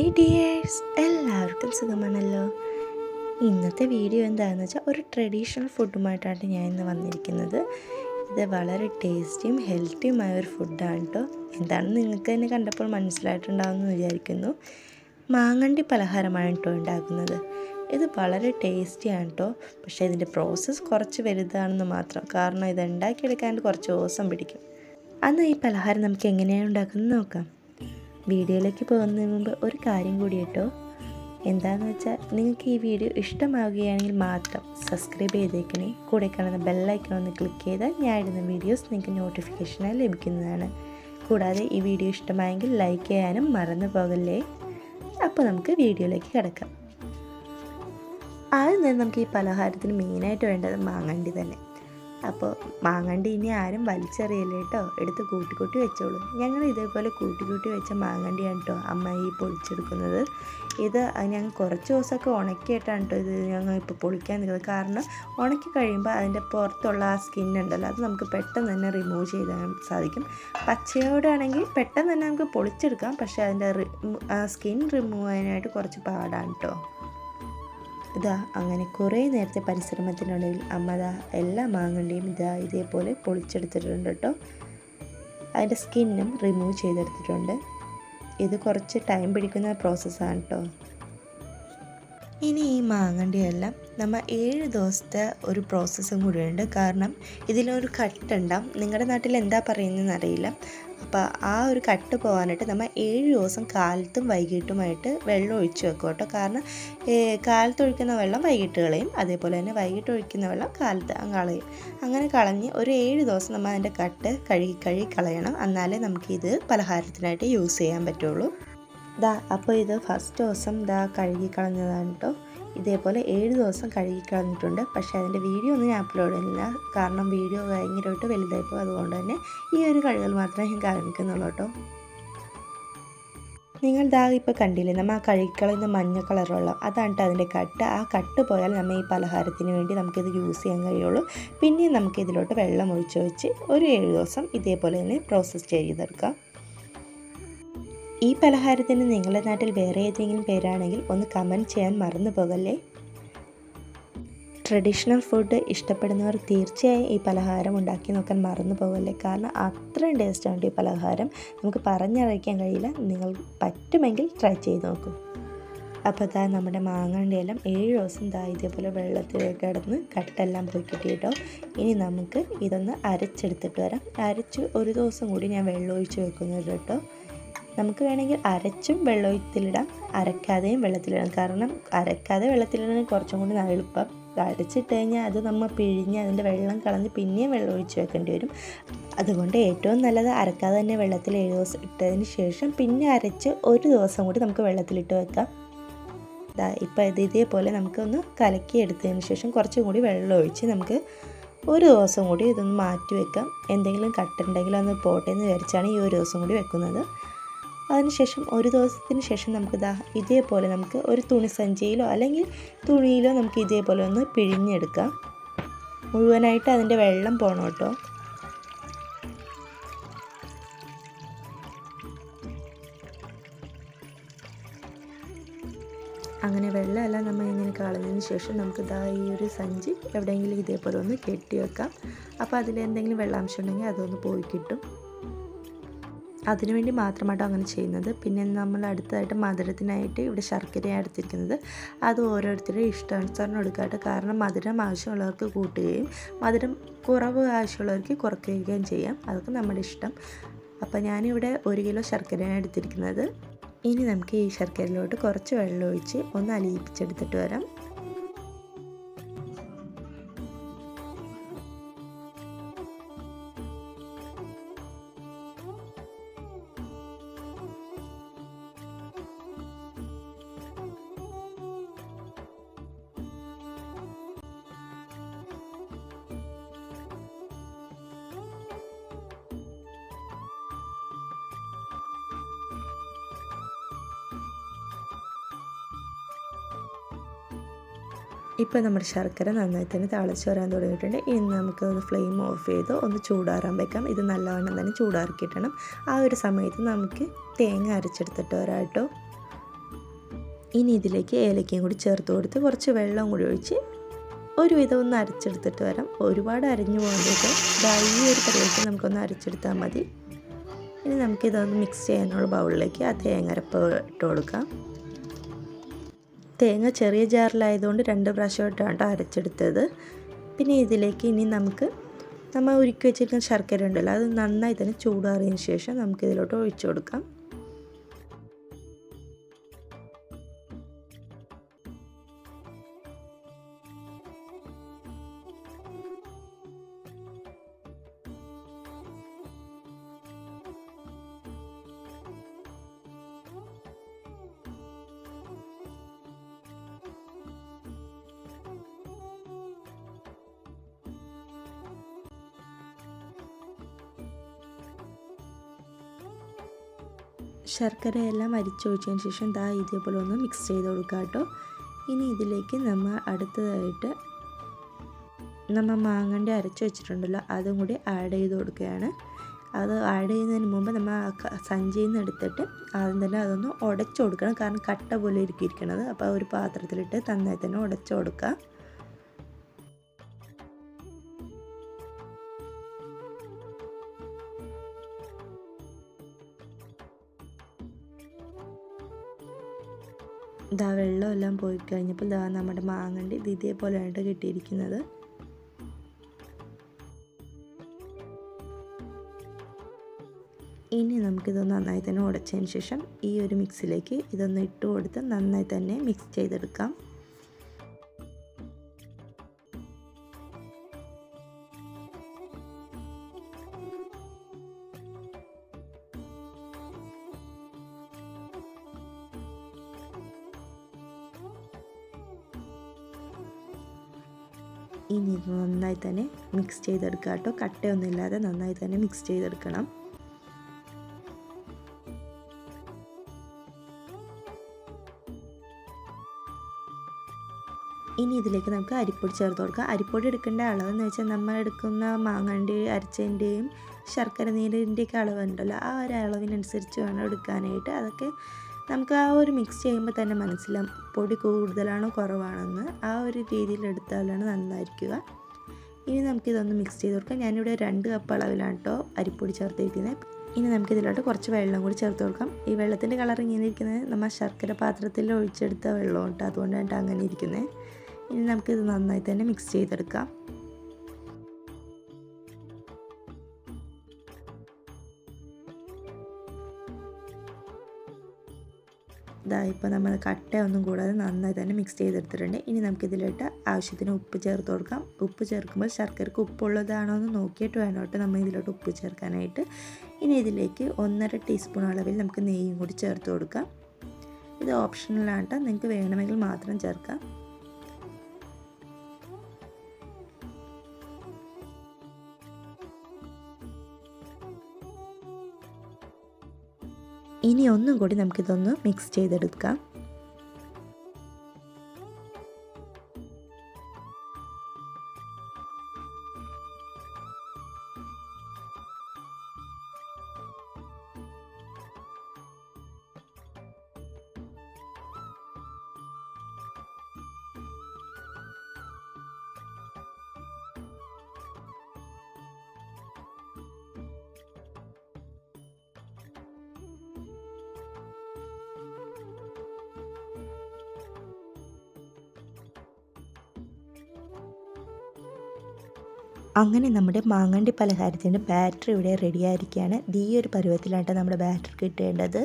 ഹേ dears എല്ലാവർക്കും സുഖമാണല്ലോ ഇന്നത്തെ വീഡിയോ എന്താണെന്ന് വെച്ചാൽ ഒരു ട്രഡീഷണൽ ഫുഡുമായിട്ടാണ് ഞാൻ ഇന്ന് വന്നിരിക്കുന്നത് ഇത് വളരെ ടേസ്റ്റിയും ഹെൽത്തിയുമായ ഒരു ഫുഡാണ് കേട്ടോ എന്താണെന്ന് നിങ്ങൾക്ക് തന്നെ കണ്ടപ്പോൾ മനസ്സിലായിട്ടുണ്ടാവുമെന്ന് വിചാരിക്കുന്നു മാങ്ങണ്ടി പലഹാരമാണ് കേട്ടോ ഉണ്ടാക്കുന്നത് ഇത് വളരെ ടേസ്റ്റിയാണ് കേട്ടോ പക്ഷേ ഇതിൻ്റെ പ്രോസസ്സ് കുറച്ച് വലുതാണെന്ന് മാത്രം കാരണം ഇത് ഉണ്ടാക്കിയെടുക്കാൻ കുറച്ച് ദിവസം പിടിക്കും അന്ന് ഈ പലഹാരം നമുക്ക് എങ്ങനെയാണ് ഉണ്ടാക്കുന്നത് നോക്കാം വീഡിയോയിലേക്ക് പോകുന്നതിന് മുമ്പ് ഒരു കാര്യം കൂടി കേട്ടോ എന്താണെന്ന് വെച്ചാൽ നിങ്ങൾക്ക് ഈ വീഡിയോ ഇഷ്ടമാവുകയാണെങ്കിൽ മാത്രം സബ്സ്ക്രൈബ് ചെയ്തേക്കണേ കൂടെ കാണുന്ന ബെല്ലൈക്കൺ ഒന്ന് ക്ലിക്ക് ചെയ്താൽ ഞാൻ ഇടുന്ന വീഡിയോസ് നിങ്ങൾക്ക് നോട്ടിഫിക്കേഷനായി ലഭിക്കുന്നതാണ് കൂടാതെ ഈ വീഡിയോ ഇഷ്ടമായെങ്കിൽ ലൈക്ക് ചെയ്യാനും മറന്നു പോകല്ലേ അപ്പോൾ നമുക്ക് വീഡിയോയിലേക്ക് കിടക്കാം ആദ്യം തന്നെ നമുക്ക് ഈ പലഹാരത്തിന് മെയിനായിട്ട് വേണ്ടത് മാങ്ങണ്ടി തന്നെ അപ്പോൾ മാങ്ങണ്ടി ഇനി ആരും വലിച്ചെറിയല്ലേ കേട്ടോ എടുത്ത് കൂട്ടിക്കൂട്ടി വെച്ചോളൂ ഞങ്ങൾ ഇതേപോലെ കൂട്ടിക്കൂട്ടി വെച്ച മാങ്ങണ്ടിയാണ് കേട്ടോ അമ്മ ഈ പൊളിച്ചെടുക്കുന്നത് ഇത് ഞങ്ങൾ കുറച്ച് ദിവസമൊക്കെ ഉണക്കിയിട്ടാണ് കേട്ടോ ഇത് ഞങ്ങൾ ഇപ്പോൾ പൊളിക്കാൻ നിൽക്കുന്നത് കാരണം ഉണക്കി കഴിയുമ്പോൾ അതിൻ്റെ പുറത്തുള്ള ആ സ്കിൻ ഉണ്ടല്ലോ അത് നമുക്ക് പെട്ടെന്ന് തന്നെ റിമൂവ് ചെയ്താൻ സാധിക്കും പച്ചയോടെ ആണെങ്കിൽ പെട്ടെന്ന് തന്നെ നമുക്ക് പൊളിച്ചെടുക്കാം പക്ഷേ അതിൻ്റെ സ്കിൻ റിമൂവ് ചെയ്യാനായിട്ട് കുറച്ച് പാടാണ് കേട്ടോ ഇതാ അങ്ങനെ കുറേ നേരത്തെ പരിശ്രമത്തിനുള്ളിൽ അമ്മ ദാ എല്ലാ മാങ്ങണ്ടിയും ഇതാ ഇതേപോലെ പൊളിച്ചെടുത്തിട്ടുണ്ട് കേട്ടോ അതിൻ്റെ സ്കിന്നും റിമൂവ് ചെയ്തെടുത്തിട്ടുണ്ട് ഇത് കുറച്ച് ടൈം പിടിക്കുന്ന പ്രോസസ്സാണ് കേട്ടോ ഇനി ഈ മാങ്ങണ്ടിയെല്ലാം നമ്മൾ ഏഴ് ദിവസത്തെ ഒരു പ്രോസസ്സും കൂടിയുണ്ട് കാരണം ഇതിലൊരു കട്ടുണ്ടാവും നിങ്ങളുടെ നാട്ടിൽ എന്താ പറയുന്നതെന്ന് അറിയില്ല അപ്പോൾ ആ ഒരു കട്ട് പോകാനായിട്ട് നമ്മൾ ഏഴ് ദിവസം കാലത്തും വൈകിട്ടുമായിട്ട് വെള്ളം ഒഴിച്ച് വെക്കും കേട്ടോ കാരണം കാലത്ത് ഒഴിക്കുന്ന വെള്ളം വൈകിട്ട് കളയും അതേപോലെ തന്നെ വൈകിട്ട് ഒഴിക്കുന്ന വെള്ളം കാലത്ത് കളയും അങ്ങനെ കളഞ്ഞ് ഒരു ഏഴ് ദിവസം നമ്മൾ അതിൻ്റെ കട്ട് കഴുകി കഴുകി കളയണം എന്നാലേ നമുക്കിത് പലഹാരത്തിനായിട്ട് യൂസ് ചെയ്യാൻ പറ്റുള്ളൂ ദാ അപ്പോൾ ഇത് ഫസ്റ്റ് ദിവസം ദാ കഴുകി കളഞ്ഞതാണ് കേട്ടോ ഇതേപോലെ ഏഴ് ദിവസം കഴുകി കളഞ്ഞിട്ടുണ്ട് പക്ഷേ അതിൻ്റെ വീഡിയോ ഒന്നും ഞാൻ അപ്ലോഡ് ചെയ്യുന്നില്ല കാരണം വീഡിയോ ഭയങ്കരമായിട്ട് വലുതായിപ്പോൾ അതുകൊണ്ട് തന്നെ ഈ ഒരു കഴുകൽ മാത്രമേ ഞാൻ കാണിക്കുന്നുള്ളൂ കേട്ടോ നിങ്ങൾ ദാ ഇപ്പോൾ കണ്ടില്ലേ നമ്മൾ ആ കഴുകിക്കളയുന്ന മഞ്ഞ കളറുള്ള അതാണ് അതിൻ്റെ കട്ട് ആ കട്ട് പോയാൽ നമ്മൾ ഈ പലഹാരത്തിന് വേണ്ടി നമുക്കിത് യൂസ് ചെയ്യാൻ കഴിയുള്ളൂ പിന്നെ നമുക്ക് ഇതിലോട്ട് വെള്ളം ഒഴിച്ച് വെച്ച് ഒരു ഏഴ് ദിവസം ഇതേപോലെ തന്നെ പ്രോസസ്സ് ചെയ്തെടുക്കാം ഈ പലഹാരത്തിന് നിങ്ങളുടെ നാട്ടിൽ വേറെ ഏതെങ്കിലും പേരാണെങ്കിൽ ഒന്ന് കമൻറ്റ് ചെയ്യാൻ മറന്നു പോകല്ലേ ട്രഡീഷണൽ ഫുഡ് ഇഷ്ടപ്പെടുന്നവർ തീർച്ചയായും ഈ പലഹാരം ഉണ്ടാക്കി നോക്കാൻ മറന്നു പോകല്ലേ കാരണം അത്രയും ടേസ്റ്റാണ് ഈ പലഹാരം നമുക്ക് പറഞ്ഞറിയിക്കാൻ കഴിയില്ല നിങ്ങൾ പറ്റുമെങ്കിൽ ട്രൈ ചെയ്ത് നോക്കൂ അപ്പോൾ ഇതാ നമ്മുടെ മാങ്ങണ്ടിയെല്ലാം ഏഴ് ദിവസം ഇതാ ഇതേപോലെ വെള്ളത്തിൽ കിടന്ന് കട്ടെല്ലാം പോയി കിട്ടിയിട്ടോ ഇനി നമുക്ക് ഇതൊന്ന് അരച്ചെടുത്തിട്ട് വരാം അരച്ച് ഒരു ദിവസം കൂടി ഞാൻ വെള്ളം ഒഴിച്ച് വെക്കുന്നത് കേട്ടോ നമുക്ക് വേണമെങ്കിൽ അരച്ചും വെള്ളത്തിലിടാം അരക്കാതെയും വെള്ളത്തിലിടാം കാരണം അരക്കാതെ വെള്ളത്തിലിടാൻ കുറച്ചും കൂടി എളുപ്പം അരച്ചിട്ട് കഴിഞ്ഞാൽ അത് നമ്മൾ പിഴിഞ്ഞ് അതിൻ്റെ വെള്ളം കളഞ്ഞ് പിന്നെയും വെള്ളം ഒഴിച്ച് വെക്കേണ്ടി വരും അതുകൊണ്ട് ഏറ്റവും നല്ലത് അരക്കാതെ തന്നെ വെള്ളത്തിൽ ഏഴ് ദിവസം ഇട്ടതിന് ശേഷം പിന്നെ അരച്ച് ഒരു ദിവസം കൂടി നമുക്ക് വെള്ളത്തിലിട്ട് വെക്കാം ഇതാ ഇപ്പോൾ ഇത് ഇതേപോലെ നമുക്കൊന്ന് കലക്കി എടുത്തതിന് ശേഷം കുറച്ചും കൂടി വെള്ളം ഒഴിച്ച് നമുക്ക് ഒരു ദിവസം കൂടി ഇതൊന്ന് മാറ്റി വെക്കാം എന്തെങ്കിലും കട്ടുണ്ടെങ്കിൽ ഒന്ന് പോട്ടെ എന്ന് വിചാരിച്ചാണ് ഈ ഒരു ദിവസം കൂടി വെക്കുന്നത് അതിനുശേഷം ഒരു ദിവസത്തിന് ശേഷം നമുക്ക് ഇതാ ഇതേപോലെ നമുക്ക് ഒരു തുണി സഞ്ചിയിലോ അല്ലെങ്കിൽ തുണിയിലോ നമുക്ക് ഇതേപോലെ ഒന്ന് പിഴിഞ്ഞെടുക്കാം മുഴുവനായിട്ട് അതിൻ്റെ വെള്ളം പോകണം കേട്ടോ അങ്ങനെ വെള്ളമെല്ലാം നമ്മൾ ഇങ്ങനെ കളഞ്ഞതിന് ശേഷം നമുക്ക് ഇതാ ഈ ഒരു സഞ്ചി എവിടെയെങ്കിലും ഇതേപോലെ ഒന്ന് കെട്ടി വെക്കാം അപ്പോൾ അതിൽ എന്തെങ്കിലും വെള്ളാംശം ഉണ്ടെങ്കിൽ അതൊന്ന് പോയി കിട്ടും അതിനുവേണ്ടി മാത്രമായിട്ടോ അങ്ങനെ ചെയ്യുന്നത് പിന്നെ നമ്മൾ അടുത്തതായിട്ട് മധുരത്തിനായിട്ട് ഇവിടെ ശർക്കരയാണ് എടുത്തിരിക്കുന്നത് അത് ഓരോരുത്തരുടെ ഇഷ്ടാനുസരണം എടുക്കാട്ട് കാരണം മധുരം ആവശ്യമുള്ളവർക്ക് കൂട്ടുകയും മധുരം കുറവ് ആവശ്യമുള്ളവർക്ക് കുറയ്ക്കുകയും ചെയ്യാം അതൊക്കെ നമ്മുടെ ഇഷ്ടം അപ്പോൾ ഞാനിവിടെ ഒരു കിലോ ശർക്കരയാണ് എടുത്തിരിക്കുന്നത് ഇനി നമുക്ക് ഈ ശർക്കരയിലോട്ട് കുറച്ച് വെള്ളം ഒഴിച്ച് ഒന്ന് അലിയിപ്പിച്ചെടുത്തിട്ട് വരാം ഇപ്പോൾ നമ്മുടെ ശർക്കര നന്നായി തന്നെ തിളച്ച് വരാൻ തുടങ്ങിയിട്ടുണ്ട് ഇനി നമുക്ക് ഒന്ന് ഫ്ലെയിം ഓഫ് ചെയ്ത് ഒന്ന് ചൂടാറാൻ വെക്കാം ഇത് നല്ലവണ്ണം തന്നെ ചൂടാറി കിട്ടണം ആ ഒരു സമയത്ത് നമുക്ക് തേങ്ങ അരച്ചെടുത്തിട്ട് വരാം കേട്ടോ ഇനി ഇതിലേക്ക് ഏലക്കയും കൂടി ചേർത്ത് കൊടുത്ത് കുറച്ച് വെള്ളം കൂടി ഒഴിച്ച് ഒരുവിധം ഒന്ന് അരച്ചെടുത്തിട്ട് വരാം ഒരുപാട് അരഞ്ഞു പോകേണ്ടത് ഈ ഒരു പരുവത്തിൽ നമുക്കൊന്ന് അരച്ചെടുത്താൽ മതി ഇനി നമുക്കിതൊന്ന് മിക്സ് ചെയ്യാനുള്ള ബൗളിലേക്ക് ആ തേങ്ങരപ്പ് ഇട്ട് കൊടുക്കാം തേങ്ങ ചെറിയ ജാറിലായതുകൊണ്ട് രണ്ട് പ്രാവശ്യമായിട്ടാണ് അരച്ചെടുത്തത് പിന്നെ ഇതിലേക്ക് ഇനി നമുക്ക് നമ്മൾ ഉരുക്കി വെച്ചിരിക്കുന്ന ശർക്കര ഉണ്ടല്ലോ അത് നന്നായി തന്നെ ചൂടാറിയതിന് ശേഷം നമുക്ക് ഇതിലോട്ട് ഒഴിച്ചു കൊടുക്കാം ശർക്കര എല്ലാം അരിച്ചൊഴിച്ചതിന് ശേഷം ദാ ഇതേപോലെ ഒന്ന് മിക്സ് ചെയ്ത് കൊടുക്കുക കേട്ടോ ഇനി ഇതിലേക്ക് നമ്മൾ അടുത്തതായിട്ട് നമ്മൾ മാങ്ങണ്ടി അരച്ച് വെച്ചിട്ടുണ്ടല്ലോ അതും കൂടി ആഡ് ചെയ്ത് കൊടുക്കുകയാണ് അത് ആഡ് ചെയ്യുന്നതിന് മുമ്പ് നമ്മൾ സഞ്ചിയിൽ നിന്ന് എടുത്തിട്ട് ആദ്യം തന്നെ അതൊന്ന് ഉടച്ചു കൊടുക്കണം കാരണം കട്ട പോലെ ഇരിക്കും ഇരിക്കണത് അപ്പോൾ ഒരു പാത്രത്തിലിട്ട് നന്നായി തന്നെ ഉടച്ചു കൊടുക്കുക ഇതാ വെള്ളമെല്ലാം പോയി കഴിഞ്ഞപ്പോൾ ഇതാ നമ്മുടെ മാങ്ങണ്ടി ഇത് ഇതേപോലെയാണ് കിട്ടിയിരിക്കുന്നത് ഇനി നമുക്കിത് നന്നായി തന്നെ ഉടച്ചതിന് ശേഷം ഈ ഒരു മിക്സിലേക്ക് ഇതൊന്ന് ഇട്ട് കൊടുത്ത് നന്നായി തന്നെ മിക്സ് ചെയ്തെടുക്കാം ഇനി ഇത് നന്നായി തന്നെ മിക്സ് ചെയ്തെടുക്കുക കേട്ടോ കട്ടയൊന്നും ഇല്ലാതെ നന്നായി തന്നെ മിക്സ് ചെയ്തെടുക്കണം ഇനി ഇതിലേക്ക് നമുക്ക് അരിപ്പൊടി ചേർത്ത് കൊടുക്കാം അരിപ്പൊടി എടുക്കേണ്ട അളവെന്ന് വെച്ചാൽ നമ്മൾ എടുക്കുന്ന മാങ്ങൻ്റെ അരച്ചതിൻ്റെയും ശർക്കര നീരിൻ്റെയൊക്കെ അളവുണ്ടല്ലോ ആ ഒരു അളവിനനുസരിച്ച് വേണം എടുക്കാനായിട്ട് അതൊക്കെ നമുക്ക് ആ ഒരു മിക്സ് ചെയ്യുമ്പോൾ തന്നെ മനസ്സിലാവും പൊടി കൂടുതലാണോ കുറവാണെന്ന് ആ ഒരു രീതിയിൽ എടുത്താലാണ് നന്നായിരിക്കുക ഇനി നമുക്കിതൊന്ന് മിക്സ് ചെയ്ത് കൊടുക്കാം ഞാനിവിടെ രണ്ട് കപ്പ് അളവിലാണ് കേട്ടോ അരിപ്പൊടി ചേർത്തിരിക്കുന്നത് ഇനി നമുക്കിതിലോട്ട് കുറച്ച് വെള്ളം കൂടി ചേർത്ത് കൊടുക്കാം ഈ വെള്ളത്തിൻ്റെ കളർ ഇങ്ങനെ ഇരിക്കുന്നത് നമ്മൾ ശർക്കര പാത്രത്തിൽ ഒഴിച്ചെടുത്ത വെള്ളം കേട്ടോ അതുകൊണ്ടാണ് അങ്ങനെ ഇരിക്കുന്നത് ഇനി നമുക്കിത് നന്നായി തന്നെ മിക്സ് ചെയ്തെടുക്കാം ഇതാ ഇപ്പോൾ നമ്മൾ കട്ടയൊന്നും കൂടാതെ നന്നായി തന്നെ മിക്സ് ചെയ്തെടുത്തിട്ടുണ്ട് ഇനി നമുക്കിതിലോട്ട് ആവശ്യത്തിന് ഉപ്പ് ചേർത്ത് കൊടുക്കാം ഉപ്പ് ചേർക്കുമ്പോൾ ശർക്കരക്ക് ഉപ്പുള്ളതാണോ എന്ന് നോക്കിയിട്ട് വേണം കേട്ടോ നമ്മൾ ഇതിലോട്ട് ഉപ്പ് ചേർക്കാനായിട്ട് ഇനി ഇതിലേക്ക് ഒന്നര ടീസ്പൂൺ അളവിൽ നമുക്ക് നെയ്യും കൂടി ചേർത്ത് കൊടുക്കാം ഇത് ഓപ്ഷണലാണ് കേട്ടോ നിങ്ങൾക്ക് വേണമെങ്കിൽ മാത്രം ചേർക്കാം ഇനി ഒന്നും കൂടി നമുക്കിതൊന്ന് മിക്സ് ചെയ്തെടുക്കാം അങ്ങനെ നമ്മുടെ മാങ്ങണ്ടി പലഹാരത്തിൻ്റെ ബാറ്ററി ഇവിടെ റെഡി ആയിരിക്കുകയാണ് ഇത് ഈ ഒരു പരുവത്തിലാണ് നമ്മുടെ ബാറ്ററി കിട്ടേണ്ടത്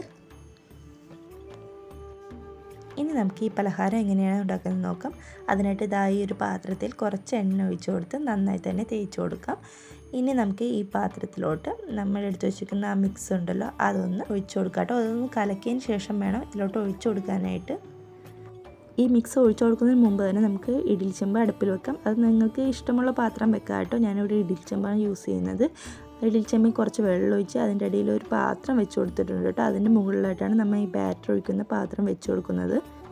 ഇനി നമുക്ക് ഈ പലഹാരം എങ്ങനെയാണ് ഉണ്ടാക്കുന്നത് നോക്കാം അതിനായിട്ട് ഇതാ ഈ ഒരു പാത്രത്തിൽ കുറച്ച് എണ്ണ ഒഴിച്ച് കൊടുത്ത് നന്നായി തന്നെ തേച്ച് കൊടുക്കാം ഇനി നമുക്ക് ഈ പാത്രത്തിലോട്ട് നമ്മൾ എടുത്ത് വെച്ചിരിക്കുന്ന ആ മിക്സ് ഉണ്ടല്ലോ അതൊന്ന് ഒഴിച്ചു കൊടുക്കാം കേട്ടോ അതൊന്ന് കലക്കിയതിന് ശേഷം വേണം ഇതിലോട്ട് ഒഴിച്ചു കൊടുക്കാനായിട്ട് ഈ മിക്സ് ഒഴിച്ചു കൊടുക്കുന്നതിന് മുമ്പ് തന്നെ നമുക്ക് ഇഡ്ഡലി ചെമ്പ് അടുപ്പിൽ വെക്കാം അത് നിങ്ങൾക്ക് ഇഷ്ടമുള്ള പാത്രം വെക്കാം കേട്ടോ ഞാനിവിടെ ഇഡ്ഡലി ചെമ്പാണ് യൂസ് ചെയ്യുന്നത് ഇഡ്ഡലി ചെമ്പിൽ കുറച്ച് വെള്ളം ഒഴിച്ച് അതിൻ്റെ ഇടയിൽ ഒരു പാത്രം വെച്ച് കൊടുത്തിട്ടുണ്ട് കേട്ടോ അതിൻ്റെ മുകളിലായിട്ടാണ് നമ്മൾ ഈ ബാറ്റർ ഒഴിക്കുന്ന പാത്രം വെച്ച് കൊടുക്കുന്നത്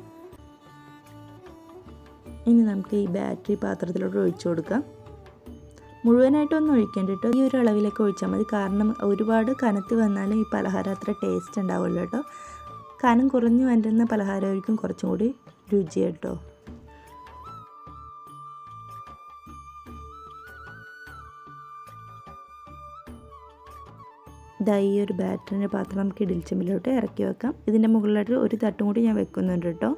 ഇനി നമുക്ക് ഈ ബാറ്ററി പാത്രത്തിലോട്ട് ഒഴിച്ചു കൊടുക്കാം മുഴുവനായിട്ടൊന്നും ഒഴിക്കേണ്ട കേട്ടോ ഈ ഒരു അളവിലേക്ക് ഒഴിച്ചാൽ മതി കാരണം ഒരുപാട് കനത്ത് വന്നാലും ഈ പലഹാരം അത്ര ടേസ്റ്റ് ഉണ്ടാവില്ല കേട്ടോ കനം കുറഞ്ഞു വരുന്ന പലഹാരമായിരിക്കും കുറച്ചും കൂടി രുചി കേട്ടോ ഇതാ ഈ ഒരു ബാറ്ററിൻ്റെ പാത്രം നമുക്ക് ഇടിൽച്ചമ്പിലോട്ട് ഇറക്കി വെക്കാം ഇതിൻ്റെ മുകളിലായിട്ട് ഒരു തട്ടും കൂടി ഞാൻ വെക്കുന്നുണ്ട് കേട്ടോ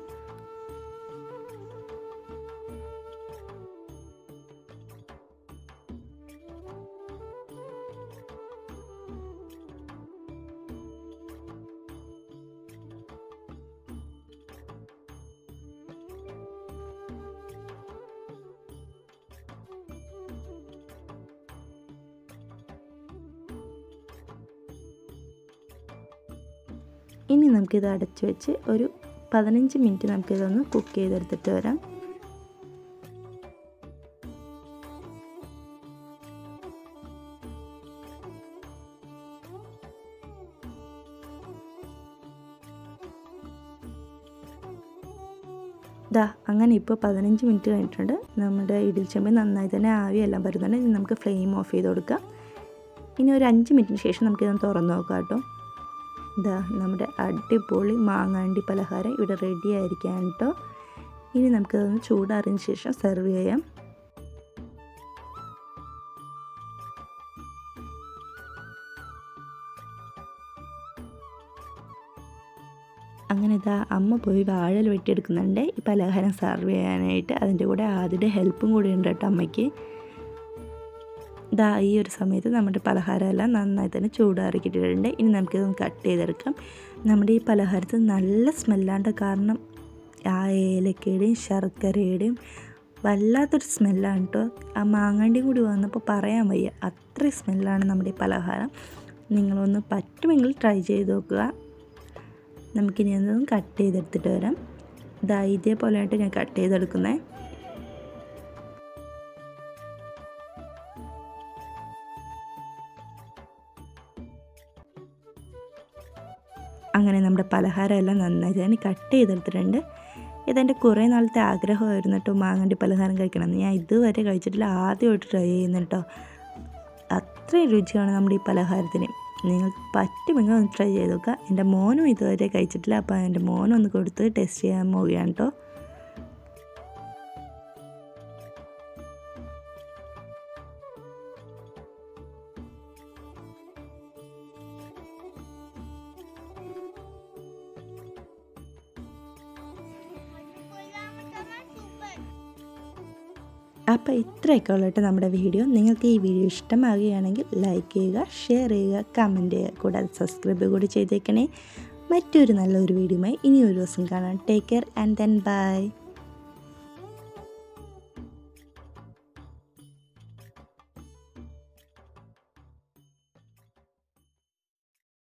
ഇനി നമുക്കിത് അടച്ചു വെച്ച് ഒരു പതിനഞ്ച് മിനിറ്റ് നമുക്കിതൊന്ന് കുക്ക് ചെയ്തെടുത്തിട്ട് വരാം ദാ അങ്ങനെ ഇപ്പോൾ പതിനഞ്ച് മിനിറ്റ് കഴിഞ്ഞിട്ടുണ്ട് നമ്മുടെ ഇടിൽച്ചമ്പ് നന്നായി തന്നെ ആവിയെല്ലാം വരുന്നുണ്ട് ഇനി നമുക്ക് ഫ്ലെയിം ഓഫ് ചെയ്ത് കൊടുക്കാം ഇനി ഒരു അഞ്ച് മിനിറ്റിന് ശേഷം നമുക്കിതൊന്ന് തുറന്ന് നോക്കാം കേട്ടോ ഇതാ നമ്മുടെ അടിപൊളി മാങ്ങാണ്ടി പലഹാരം ഇവിടെ റെഡി ആയിരിക്കാം കേട്ടോ ഇനി നമുക്കതൊന്ന് ചൂടാറിയതിന് ശേഷം സെർവ് ചെയ്യാം അങ്ങനെ ഇതാ അമ്മ പോയി വാഴൽ വെട്ടിയെടുക്കുന്നുണ്ട് ഈ പലഹാരം സെർവ് ചെയ്യാനായിട്ട് അതിൻ്റെ കൂടെ ആദ്യത്തെ ഹെൽപ്പും കൂടി ഉണ്ട് കേട്ടോ അമ്മയ്ക്ക് ഇതാ ഈ ഒരു സമയത്ത് നമ്മുടെ പലഹാരമെല്ലാം നന്നായി തന്നെ ചൂടാറി കിട്ടിയിട്ടുണ്ട് ഇനി നമുക്കിതൊന്ന് കട്ട് ചെയ്തെടുക്കാം നമ്മുടെ ഈ പലഹാരത്തിൽ നല്ല സ്മെല്ലാണ് കാരണം ആ ഏലക്കയുടെയും ശർക്കരയുടെയും വല്ലാത്തൊരു സ്മെല്ലാണ് കേട്ടോ ആ മാങ്ങാണ്ടിയും കൂടി വന്നപ്പോൾ പറയാൻ വയ്യ അത്രയും സ്മെല്ലാണ് നമ്മുടെ ഈ പലഹാരം നിങ്ങളൊന്ന് പറ്റുമെങ്കിൽ ട്രൈ ചെയ്ത് നോക്കുക നമുക്കിനി അതൊന്ന് കട്ട് ചെയ്തെടുത്തിട്ട് വരാം ഇതാ ഇതേപോലെയായിട്ട് ഞാൻ കട്ട് ചെയ്തെടുക്കുന്നത് അങ്ങനെ നമ്മുടെ പലഹാരമെല്ലാം നന്നായി തന്നെ കട്ട് ചെയ്തെടുത്തിട്ടുണ്ട് ഇതെൻ്റെ കുറേ നാളത്തെ ആഗ്രഹമായിരുന്നു കേട്ടോ മാങ്ങണ്ടി പലഹാരം കഴിക്കണമെന്ന് ഞാൻ ഇതുവരെ കഴിച്ചിട്ടില്ല ആദ്യമായിട്ട് ട്രൈ ചെയ്യുന്നു കേട്ടോ അത്രയും രുചിയാണ് നമ്മുടെ ഈ പലഹാരത്തിന് നിങ്ങൾക്ക് പറ്റുമെങ്കിൽ ഒന്ന് ട്രൈ ചെയ്ത് നോക്കുക എൻ്റെ മോനും ഇതുവരെ കഴിച്ചിട്ടില്ല അപ്പോൾ എൻ്റെ മോനും ഒന്ന് കൊടുത്ത് ടെസ്റ്റ് ചെയ്യാൻ പോവുകയാണ് കേട്ടോ അപ്പോൾ ഇത്രയൊക്കെ ഉള്ളിട്ട് നമ്മുടെ വീഡിയോ നിങ്ങൾക്ക് ഈ വീഡിയോ ഇഷ്ടമാകുകയാണെങ്കിൽ ലൈക്ക് ചെയ്യുക ഷെയർ ചെയ്യുക കമൻറ്റ് ചെയ്യുക കൂടാതെ സബ്സ്ക്രൈബ് കൂടി ചെയ്തേക്കണേ മറ്റൊരു നല്ലൊരു വീഡിയോയുമായി ഇനി ഒരു ദിവസം കാണാം take care and then by